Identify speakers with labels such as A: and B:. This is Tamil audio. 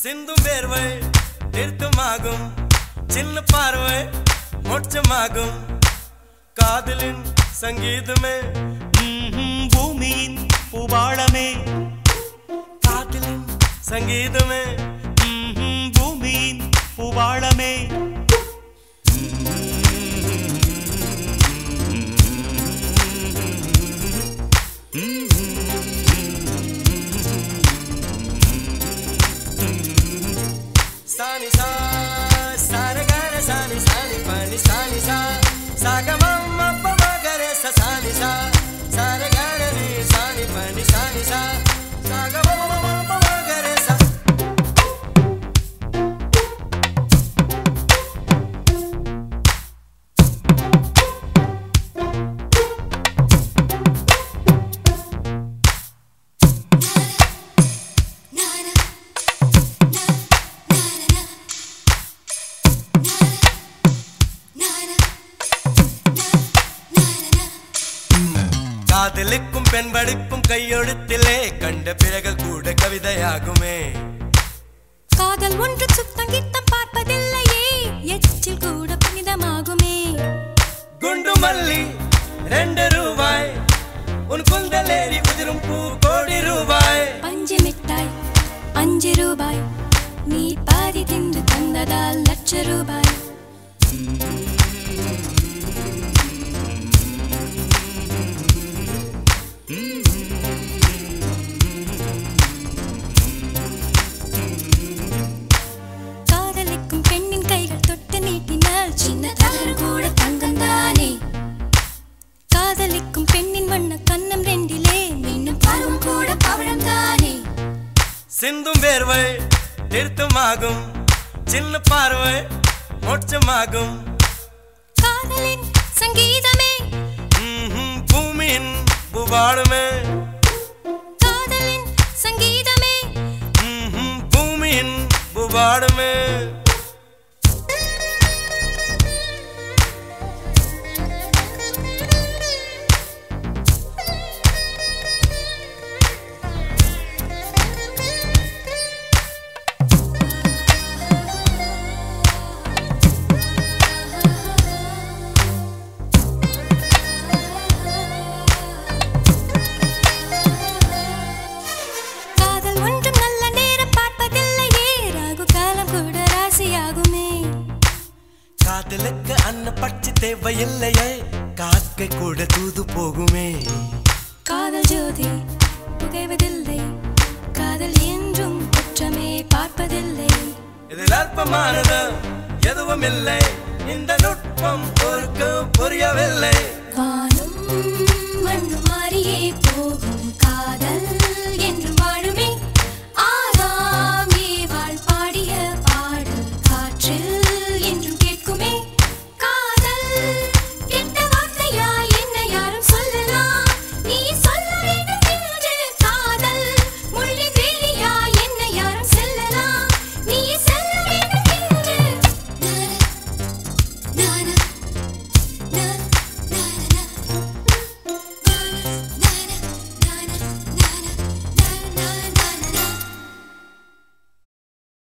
A: சிந்தும் வேர்வை நிறுத்தமாகும் சின்ன பார்வை மோட்சமாகும் காதலின் சங்கீதமே
B: ம்ஹும், பூமியின் பூபாளமே
A: காதலின் சங்கீதமே
B: ம்ஹும், பூமியின் பூபாளமே
A: சானி சா சாரகார சானி சானி பனி சானி சா சாகமம் அப்ப மகர ச சானி சா சாரகார நீ சானி பனி சானி சா சாகமம் அப்ப மகர ச காதலுக்கும் பெண் படிப்பும் கையெழுத்திலே கண்ட பிறகு கூட கவிதையாகுமே
C: காதல் ஒன்று சுத்தம் கித்தம் பார்ப்பதில்லையே எச்சில் கூட புனிதமாகுமே
A: குண்டு மல்லி ரெண்டு ரூபாய் உன் குந்தலேறி உதிரும் பூ கோடி ரூபாய்
C: பஞ்சு மிட்டாய் அஞ்சு ரூபாய் நீ பாதி தின்று தந்ததால் லட்ச ரூபாய் காதலிக்கும் பெண்ணின் கைகள் தொட்டு நீட்டினால் சின்ன தவறு கூட தங்கம் தானே காதலிக்கும் பெண்ணின் வண்ண கண்ணம் ரெண்டிலே மின்னும் பருவம் கூட பவழம் தானே
A: சிந்தும் வேர்வை நிறுத்தமாகும் சின்ன பார்வை மோட்சமாகும்
C: காதலின் சங்கீதமே
A: ம்ஹும், பூமியின் புவாடுமே
C: காதலின் சங்கீதமே
A: ம்ஹும், பூமியின் புவாடுமே
C: காதல் ஒன்றும் நல்ல நேரம் பார்ப்பதில்லையே ராகு காலம் கூட ராசியாகுமே
A: காதலுக்கு அன்ன பட்சி தேவையில்லையே காக்கை கூட தூது போகுமே
C: காதல் ஜோதி புகைவதில்லை காதல் என்றும் குற்றமே பார்ப்பதில்லை
A: இதில் அற்பமானது எதுவும் இல்லை இந்த நுட்பம் பொறுக்க புரியவில்லை
C: வானம்